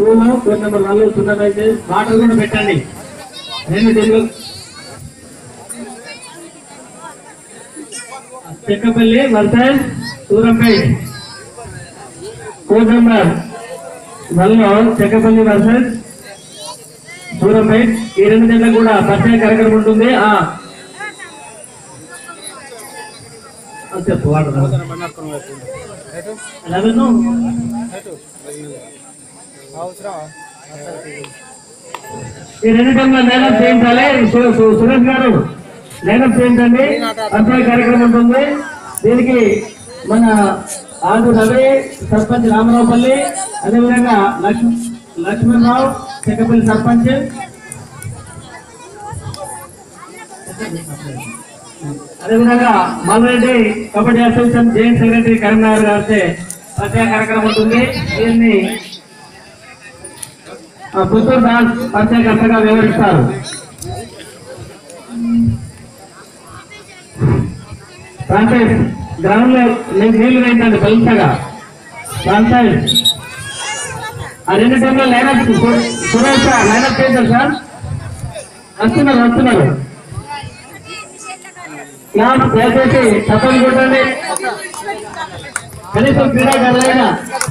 టూలో code number one లో సున్నా అయితే మాటలు కూడా పెట్టండి రెండు Telugu Chekkapalli versus Surampet code number one లో చెక్కపల్లి వర్సెస్ సూరంపేట్ ఈ రెండు జట్లకు కూడా పరిచయ కార్యక్రమం ఉంటుంది ఆ ఆ, చెప్పు వాటర్ లెవెన్ ఈ రెండు టైంలో లైనప్ చేయించాలి సు- సు- సురేష్ గారు లైనప్ చేయించండి పరిచయ కార్యక్రమం ఉంటుంది దీనికి మన ఆదు రవి సర్పంచ్ రామరావుపల్లి అదేవిధంగా లక్ష్మ లక్ష్మణరావు చెక్కపల్లి సర్పంచ్ అదేవిధంగా Malreddy kabaddi association joint secretary Karimnagar గారితో ప్రత్యేక కార్యక్రమం ఉంటుంది దీన్ని ఆ, పుత్తూరు దాస్ ప్రత్యేకర్తగా వివరిస్తారు ఫ్రాంచైజ్ గ్రౌండ్ లో నీకు నీళ్లు వేయండి బలంతగా ఫ్రాంచైజ్ ఆ రెండు టైంలో లైనప్ సురేష్ లైనప్ చేశారు సార్ వస్తున్నారు వస్తున్నారు క్లాస్ దయచేసి తప్పని కొట్టండి కనీసం క్రీడాకారులైనా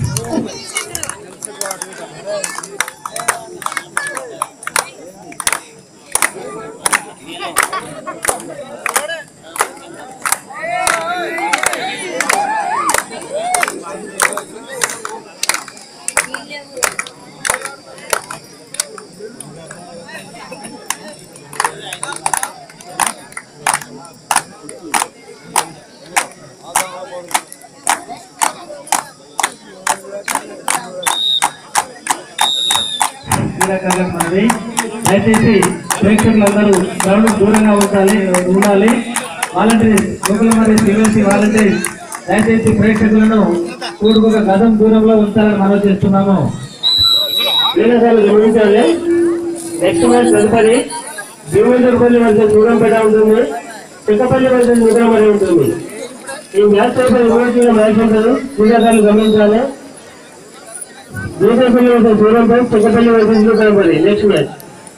క్రీడాకారులకు మనవి దయచేసి ప్రేక్షకులందరూ గ్రౌండ్ దూరంగా ఉండాలి ఉండాలి వాలంటీర్స్ గూగుల్ మరియు సిబిఎస్ఈ వాలంటీర్స్ దయచేసి ప్రేక్షకులను కూడుకున్న గదం దూరంలో ఉంచాలని మనం చేస్తున్నాము క్రీడాకారులు గమనించాలి నెక్స్ట్ మ్యాచ్ తదుపరి భీమేశ్వరపల్లి వద్ద దూరంపేట ఉంటుంది చిక్కపల్లి వద్ద దూరం ఉంటుంది ఈ మ్యాచ్ తదుపరి ఇవ్వాల్సిన మ్యాచ్ ఉంటుంది క్రీడాకారులు గమనించాలి దూరంపల్లి వద్ద దూరంపై చిక్కపల్లి వద్ద దూరంపల్లి next match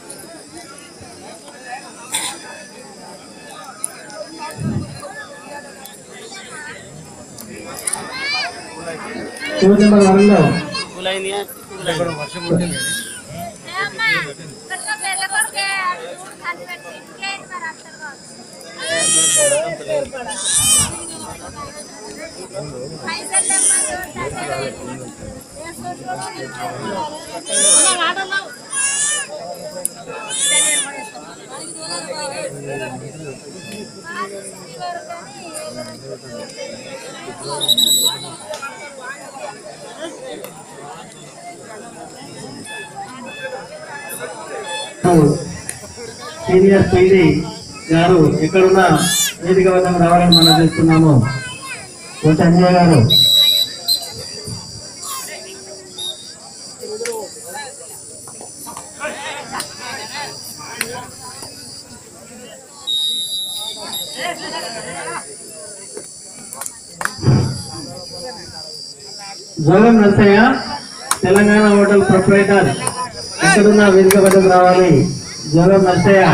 two number one లో ఏమ్మా, ఇక్కడ పెళ్ళ కొడుకే మూడు కళ్ళు పెట్టి ఇంకేంటి మరి అత్తరు పైసలు తెమ్మని సీనియర్ పీడి గారు ఎక్కడున్నా వేదిక వద్దకు రావాలని మనం చేస్తున్నాము కోట అంజయ్ గారు జోగం నర్సయ్య తెలంగాణ హోటల్ ప్రొపరేటర్ ఎక్కడున్నా వేదిక వద్దకు రావాలి జోగం నర్సయ్య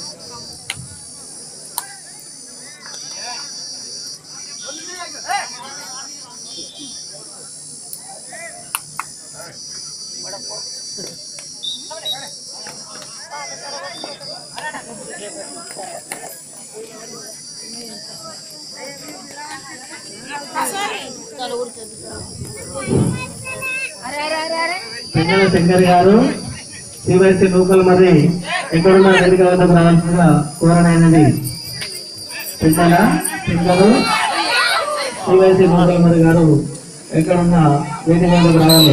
అరే అరే అరే అరే పెంగళ శంకర్ గారు శ్రీవైశ్య నూకలు మరి ఎక్కడున్నా వేదిక వద్దకు రావాల్సిందిగా కోరనైనది పెంగళ శంకరు శ్రీవైశ్య నూకలు మరి గారు ఎక్కడున్నా వేదిక వద్దకు రావాలి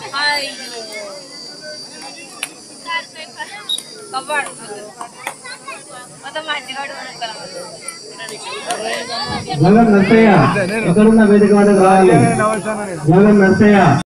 కవ్వాడు మొత్తం మంచిగాడు జగన్ నర్సయ్య ఎక్కడున్న వేదిక వద్దకు రావాలి జగన్ నర్సయ్య